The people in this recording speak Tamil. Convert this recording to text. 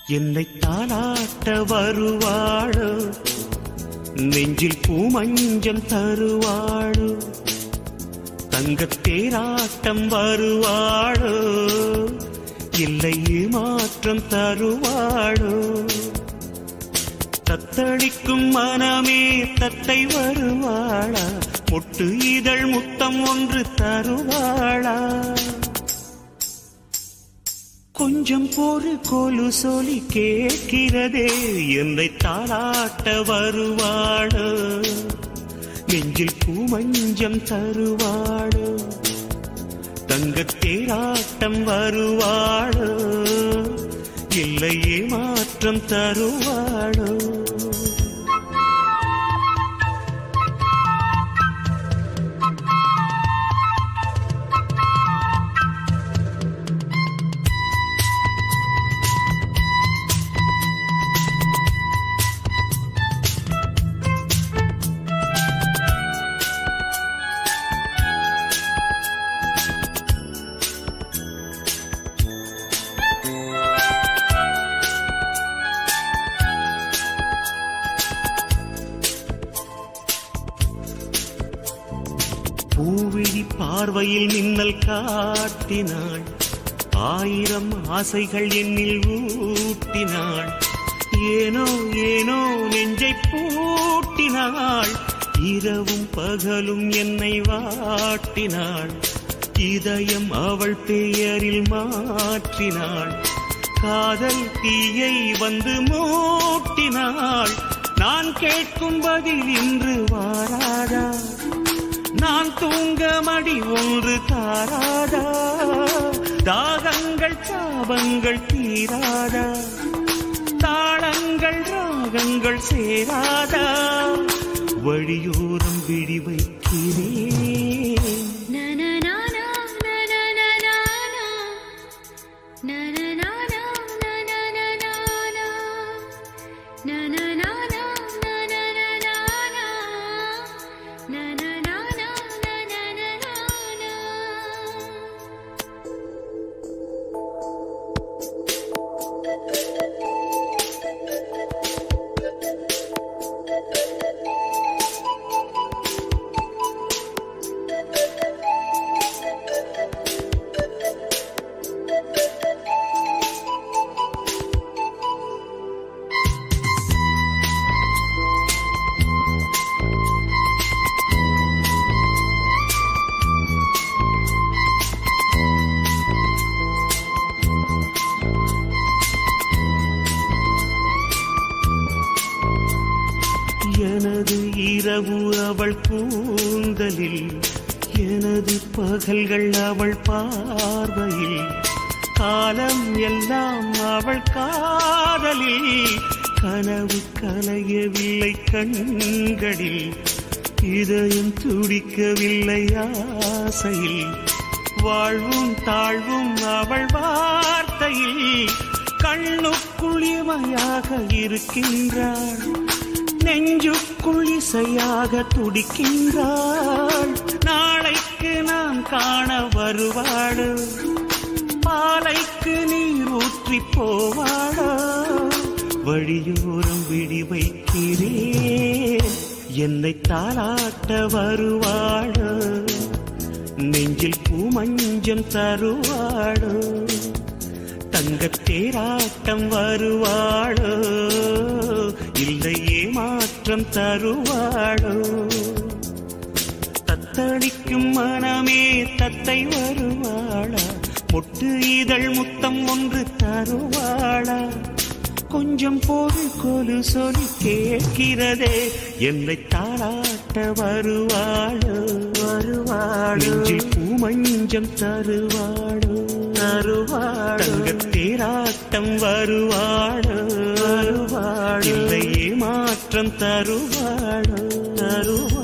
என்னை தாளாட்ட வருவாளோ நெஞ்சில் பூமஞ்சம் தருவாளோ தங்கத் தேராட்டம் வருவாளோ இல்லை மாற்றம் தருவாளோ தத்தளிக்கும் மனமே தத்தை வருவாளா முட்டு இதழ் முத்தம் ஒன்று தருவாளா கொஞ்சம் பொறு கொலு சொல்லி கேட்கிறதே என்னை தாளாட்ட வருவாளோ நெஞ்சில் பூமஞ்சம் தருவாளோ தங்கத் தேராட்டம் வருவாளோ இல்லையே மாற்றம் தருவாளோ பூவிழி பார்வையில் மின்னல் காட்டினாள் ஆயிரம் ஆசைகள் என்னில் ஊட்டினாள் ஏனோ ஏனோ நெஞ்சை பூட்டினாள் இரவும் பகலும் என்னை வாட்டினாள் இதயம் அவள் பெயரில் மாற்றினாள் காதல் தீயை வந்து மூட்டினாள் நான் கேட்கும் பதில் இன்று வாராதா நான் தூங்க மடி ஒன்று தாராதா தாகங்கள் சாபங்கள் தீராதா தாளங்கள் ராகங்கள் சேராதா வழியோரம் விடி வைக்கிறேன் Na na na na na na na na na. Na na na na na na na na na. Na na na na na na na na na. Na na na na na na na na na. எனது இரவு அவள் கூந்தலில் எனது பகல்கள் அவள் பார்வையில் காலம் எல்லாம் அவள் காதலில் கனவு கலையவில்லை கண்களில் இதயம் துடிக்கவில்லை ஆசையில் வாழ்வும் தாழ்வும் அவள் வார்த்தையில் கண்ணுக்குள் இமையாக இருக்கின்றாள் நெஞ்சுக்குள் இசையாக துடிக்கின்றாள் நாளைக்கு நான் காண வருவாடு பாலைக்கு நீர் ஊற்றி போவாடா வழியோரம் விடி வைக்கிறேன் என்னை தாளாட்ட வருவாடு நெஞ்சில் பூமஞ்சம் தருவாடு தங்கத் தேராட்டம் வருவாளோ இல்லையே மாற்றம் தருவாளோ தத்தளிக்கும் மனமே தத்தை வருவாளா முட்டு இதழ் முத்தம் ஒன்று தருவாளா கொஞ்சம் பொருள் கொலு சொல்லி கேட்கிறதே என்னை தாளாட்ட வருவாளோ வருவாளோ நெஞ்சில் பூமஞ்சம் தருவாளோ தருவாளோ தங்கத் தேராட்டம் வருவாளோ வருவாளோ இல்லையே மாற்றம் தருவாளோ தருவாளோ